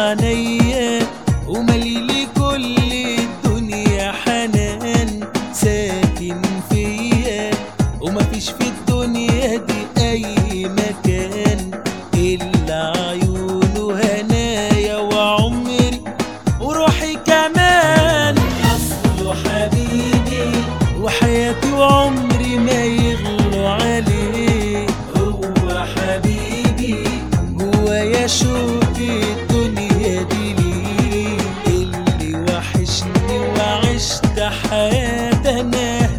عينيا ومليلي كل الدنيا حنان ساكن فيا ومفيش في الدنيا دي اي مكان الا عيونه هنايا وعمري وروحي كمان اصله حبيبي وحياتي وعمري ما يغلوا عليه هو حبيبي جوايا شوق الدنيا دي ليه اللي وحشني وعشت حياتي انا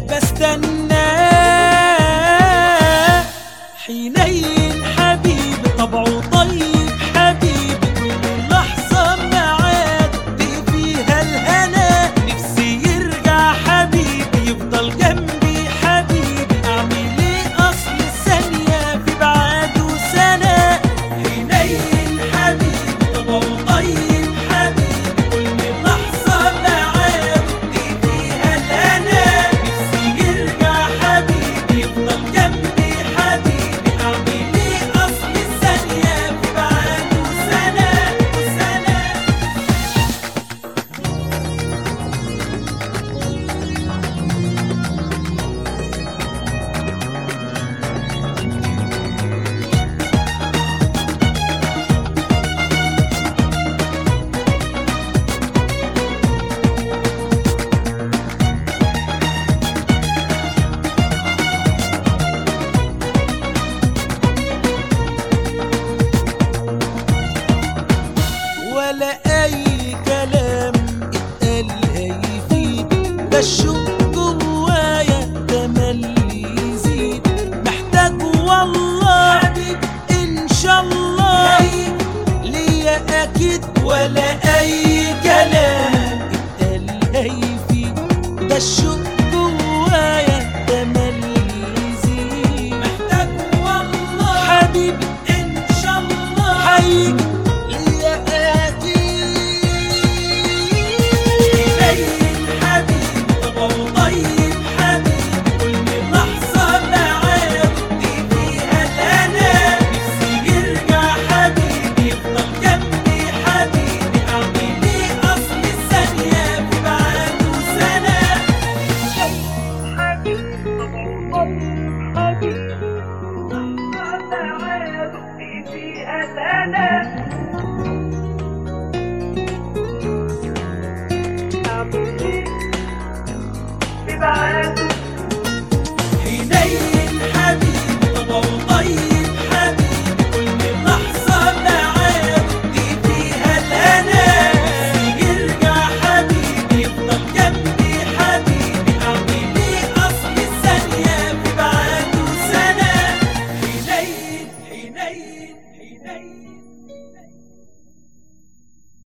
بستناه حنين حبيبي طبعه طيب حبيبي كل لحظة معدي فيها الهنا نفسي يرجع حبيبي يفضل جنبي حبيبي أعمل إيه أصل ثانية في بعاده سنة حنين حبيبي طبعه طيب حبيبي كل لحظة معدي فيها الهنا نفسي يرجع حبيبي يفضل جنبي حبيبي أعمل إيه أصل ثانية في بعاده سنة وسنة ولا اي كلام اتقال هيفيد ده الشوق جوايا تملي يزيد محتاج والله حبيب ان شاء الله ليا اكيد ولا اي كلام اتقال هيفيد ده الشوق جوايا تملي يزيد محتاج والله حبيبي ان شاء الله هيجي ليا اكيد حبيبي طبعه طيب حبيبي كل لحظة معدي فيها الأنا نفسي يرجع حبيبي يفضل جنبي حبيبي أعمل إيه أصل الثانية في بعاده سنة حبيبي طبعه طيب حبيبي لحظة معدي فيها الأنا